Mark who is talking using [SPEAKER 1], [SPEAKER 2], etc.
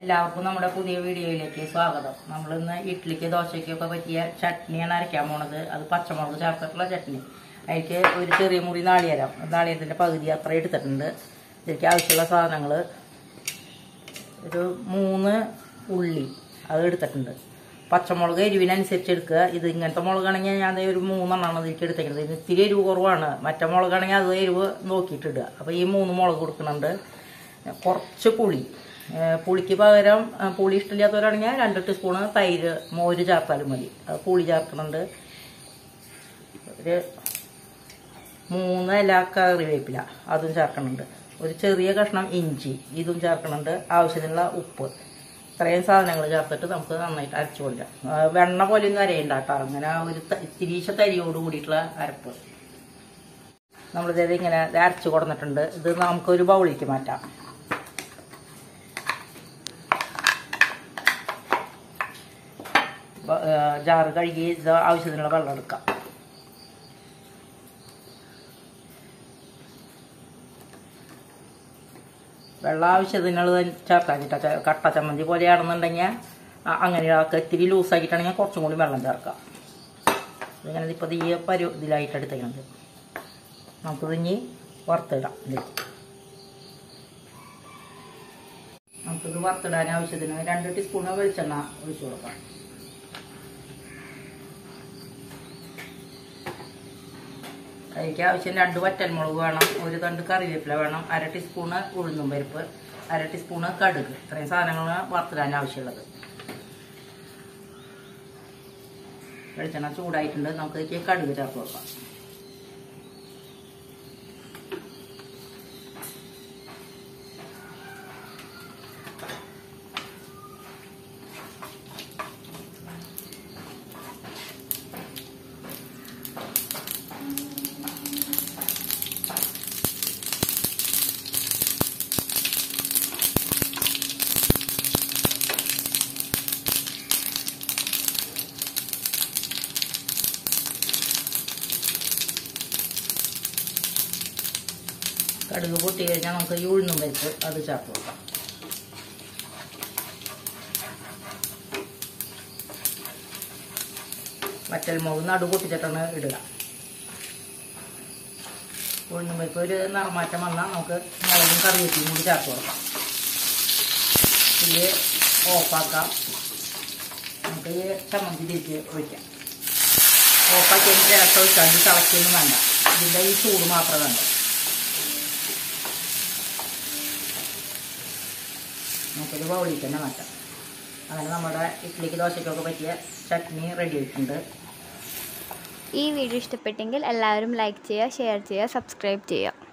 [SPEAKER 1] എല്ലാവർക്കും നമ്മുടെ പുതിയ വീഡിയോയിലേക്ക് സ്വാഗതം നമ്മൾ ഇന്ന് ഇഡ്ഡലിക്ക് ദോശയ്ക്കൊക്കെ പറ്റിയ ചട്നിയാണ് അരയ്ക്കാൻ പോണത് അത് പച്ചമുളക് ചേർത്തിട്ടുള്ള ചട്നി അതിലേക്ക് ഒരു ചെറിയ മുറി നാളികേരം നാളികേരത്തിൻ്റെ പകുതി അത്ര എടുത്തിട്ടുണ്ട് ഇതിലേക്ക് ആവശ്യമുള്ള സാധനങ്ങൾ ഒരു മൂന്ന് ഉള്ളി അത് എടുത്തിട്ടുണ്ട് പച്ചമുളക് എരിവിനനുസരിച്ച് എടുക്കുക ഇത് ഇങ്ങനത്തെ മുളകാണെങ്കിൽ ഞാൻ ദേ ഒരു മൂന്നെണ്ണമാണ് ഇതിലേക്ക് എടുത്തേക്കുന്നത് ഇത് ഇത്തിരി എരിവ് കുറവാണ് മറ്റേ മുളകാണെങ്കിൽ അത് എരിവ് നോക്കിയിട്ട് ഇടുക അപ്പോൾ ഈ മൂന്ന് മുളക് കൊടുക്കുന്നുണ്ട് കുറച്ച് പുളി ഏഹ് പുളിക്ക് പകരം ഏഹ് പുളി ഇഷ്ടമില്ലാത്തവരാണെങ്കിൽ രണ്ട് ടീസ്പൂണ് തൈര് മോര് ചേർത്താലും മതി അത് പുളി ചേർക്കുന്നുണ്ട് ഒരു മൂന്ന് ഇല കറിവേപ്പില അതും ചേർക്കുന്നുണ്ട് ഒരു ചെറിയ കഷ്ണം ഇഞ്ചി ഇതും ചേർക്കുന്നുണ്ട് ആവശ്യത്തിനുള്ള ഉപ്പ് ഇത്രയും സാധനങ്ങൾ ചേർത്തിട്ട് നമുക്ക് നന്നായിട്ട് അരച്ചു കൊണ്ടുവരാം ആ, വെണ്ണ പോലെ ഒന്നും അരയണ്ട കേട്ടോ അങ്ങനെ ഒരു ത- ഇത്തിരീശ തരിയോട് കൂടിയിട്ടുള്ള അരപ്പ് നമ്മളിത് ഇങ്ങനെ ഇത് അരച്ചു കൊടുത്തിട്ടുണ്ട് ഇത് നമുക്കൊരു ബൗളിലേക്ക് മാറ്റാം ബ- ആ, ജാറ് കഴുകി ഇത് ആവശ്യത്തിനുള്ള വെള്ളം എടുക്കാം വെള്ളം ആവശ്യത്തിനുള്ളത് ചേർക്കാൻ കിട്ടാ കട്ട ചമ്മന്തി പോലെയാണെന്നുണ്ടെങ്കിൽ അ- അങ്ങനെ ആക്കുക ഇത്തിരി ലൂസാക്കിയിട്ടാണെങ്കിൽ കുറച്ചും കൂടി വെള്ളം ചേർക്കാം ഇതിങ്ങനെ ഇപ്പോൾ ഈ പരു ഇതിലായിട്ട് എടുത്തേക്കുന്നത് നമുക്കിത് ഇനി വറുത്തിടാം ഇതിലേക്ക് നമുക്കിത് വറുത്തിടാൻ ആവശ്യത്തിന് രണ്ട് ടീസ്പൂൺ വെളിച്ചെണ്ണ ഒഴിച്ചു കൊടുക്കാം അതിലേക്ക് ആവശ്യം രണ്ട് വറ്റൽമുളക് വേണം ഒരു തണ്ട് കറിവേപ്പില വേണം അര ടീസ്പൂണ് ഉഴുന്നും പരിപ്പ് അര ടീസ്പൂണ് കടുക് ഇത്രയും സാധനങ്ങളാണ് വറുത്തിടാൻ ആവശ്യമുള്ളത് വെളിച്ചെണ്ണ ചൂടായിട്ടുണ്ട് നമുക്ക് ഇതിലേക്ക് കടുക് ചേർത്ത് വെക്കാം കടുക് പൊട്ടി കഴിഞ്ഞാൽ നമുക്ക് ഈ ഉഴുന്നും പരിപ്പ് അത് ചേർത്ത് വെക്കാം വറ്റൽമുളക് നടു പൊട്ടിച്ചിട്ടാണ് ഇടുക ഉഴുന്നും പരിപ്പ് ഒരു നിറമാറ്റം വന്നാൽ നമുക്ക് മുളകും കറിവേപ്പിലും കൂടി ചേർത്ത് കൊടുക്കാം ഇത് ഓഫാക്കാം നമുക്ക് ഈ ചമ്മന്തി തിരിച്ച് ഒഴിക്കാം ഓഫാക്കിയതിന് ശേഷം ഒഴിച്ചാൽ ഇത് തിളയ്ക്കൊന്നും വേണ്ട ഇതിൻ്റെ ഈ ചൂട് മാത്രം വേണ്ട നമുക്കൊരു ബൗളിൽ തന്നെ മാറ്റാം അങ്ങനെ നമ്മുടെ ഇഡ്ഡലിക്ക് ദോശയ്ക്കൊക്കെ പറ്റിയ ചട്നി റെഡി ആയിട്ടുണ്ട്
[SPEAKER 2] ഈ വീഡിയോ ഇഷ്ടപ്പെട്ടെങ്കിൽ എല്ലാവരും ലൈക്ക് ചെയ്യുക ഷെയർ ചെയ്യുക സബ്സ്ക്രൈബ് ചെയ്യുക